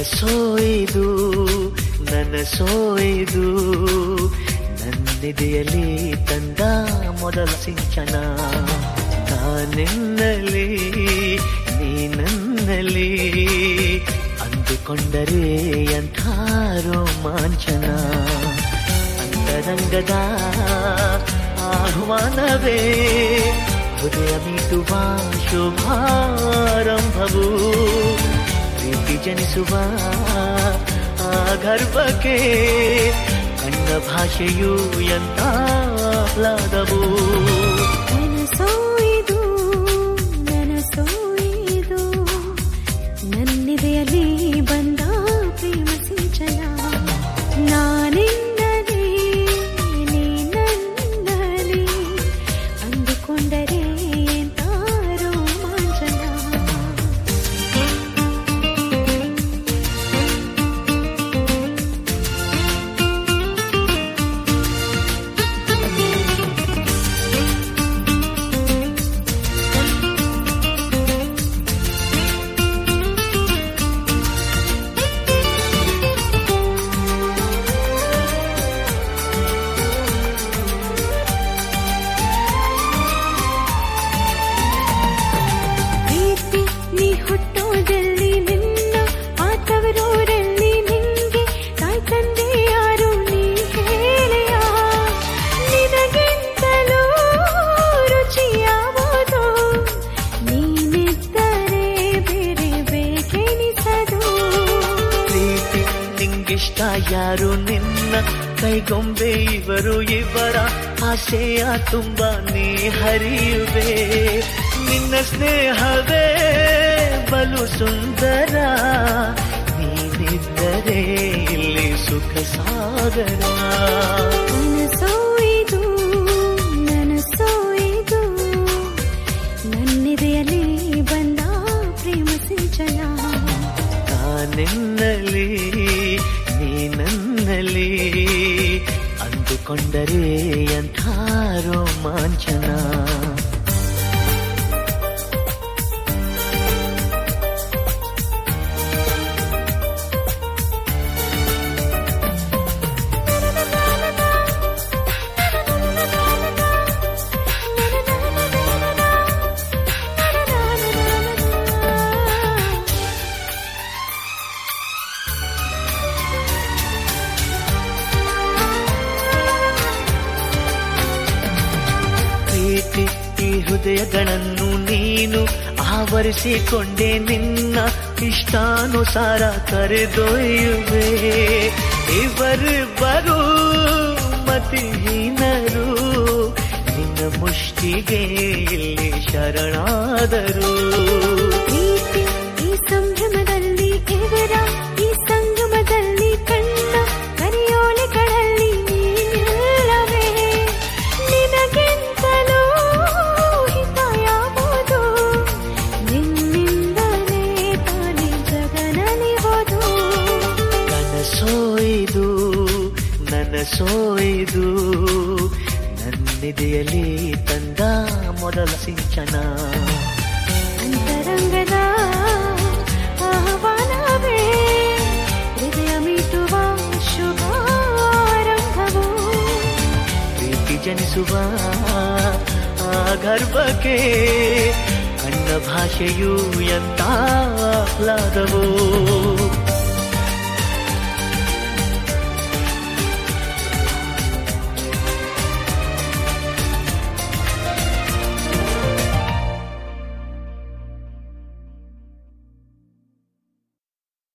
ಕನಸೋಯ್ದು ನನಸೋಯ್ದು ನನ್ನೆದೆಯಲ್ಲಿ ತಂದ ಮೊದಲ ಸಿಂಚನ ನಾನೆನ್ನಲಿ ನೀ ನನ್ನಲ್ಲಿ ಅಂದುಕೊಂಡರೆ ಎಂಥ ರೋಮಾಂಚನ ಅಂತರಂಗದ ಆಹ್ವಾನವೇ ಹೃದಯ ಮೀಟುವ ಶುಭಾರಂಭವು ಪ್ರೀತಿ ಜನಿಸುವ ಆ ಗರ್ಭಕ್ಕೆ ಕಣ್ಣ ಭಾಷೆಯು ಎಂತ ಆಹ್ಲಾದವು ನನಸೋಯ್ದು ನನಸೋಯ್ದು ನನ್ನಿದೆಯಲ್ಲಿ ಬಂದ ಪ್ರೇಮ ಸಿಂಚನ ನಾನಿನ್ನಲಿ ನೀ ನನ್ನಲ್ಲಿ ಅಂದುಕೊಂಡರೆ ಎಂತ ರೋಮಾಂಚನ ಪ್ರೀತಿ ನೀ ಹುಟ್ಟೋದಲ್ಲಿ ನಿನ್ನ ಆತವರೂರಲ್ಲಿ ನಿಂಗೆ ತಾಯಿ ತಂದೆ ಯಾರು ನೀ ಹೇಳೆಯ ನಿನಗಿಂತಲೂ ರುಚಿಯಾವುದು ನೀನಿದ್ದರೆ ಬೇರೆ ಬೇಕೆನಿಸದು ಪ್ರೀತಿ ನಿಂಗಿಷ್ಟ ಯಾರು ನಿನ್ನ ಕೈಗೊಂಬೆ ಇವರು ಇವರ ಆಸೆಯ ತುಂಬ ನೀ ಹರಿಯುವೆ ನಿನ್ನ ಸ್ನೇಹವೇ ಬಲು ಸುಂದರ ನೀನಿದ್ದರೆ ಇಲ್ಲಿ ಸುಖ ಸಾಗರ ನನಸೋಯ್ದು ನನಸೋಯ್ದು ನನ್ನಿದೆಯಲ್ಲಿ ಬಂದ ಪ್ರೇಮ ಸಿಂಚನ ನಾನೆನ್ನಲಿ ನೀ ನನ್ನಲ್ಲಿ ಅಂದುಕೊಂಡರೆ ಎಂಥ ರೋಮಾಂಚನ ಪ್ರೀತಿ ಈ ಹೃದಯಗಳನ್ನು ನೀನು ಆವರಿಸಿಕೊಂಡೆ ನಿನ್ನ ಇಷ್ಟಾನುಸಾರ ಕರೆದೊಯ್ಯುವೆ ಇವರಿಬ್ಬರು ಮತಿಹೀನರು ನಿನ್ನ ಮುಷ್ಟಿಗೆ ಇಲ್ಲಿ ಶರಣಾದರು ಪ್ರೀತಿ ಈ ಸಂಭ್ರಮದಲ್ಲಿ ಇವರ ಈ ಸಂಗಮದಲ್ಲಿ ಕಣ್ಣ ಕರಿಯೋಲೆಗಳಲ್ಲಿ ನೀನಿಲ್ಲವೇ ನಿನಗಿಂತಲೂ ಹಿತ ಯಾವುದು ನಿನ್ನಿಂದಲೇ ತಾನೇ ಜಗನಲಿವುದು ಕನಸೋಯ್ದು ನನಸೋಯ್ದು ನನ್ನಿದೆಯಲ್ಲಿ ತಂದ ಮೊದಲ ಸಿಂಚನ ಅಂತರಂಗದ ಆಹ್ವಾನವೇ ಹೃದಯ ಮೀಟುವ ಶುಭಾರಂಭವು ಪ್ರೀತಿ ಜನಿಸುವ ಆ ಗರ್ಭಕ್ಕೆ ಕಣ್ಣ ಭಾಷೆಯು ಎಂತ ಆಹ್ಲಾದವು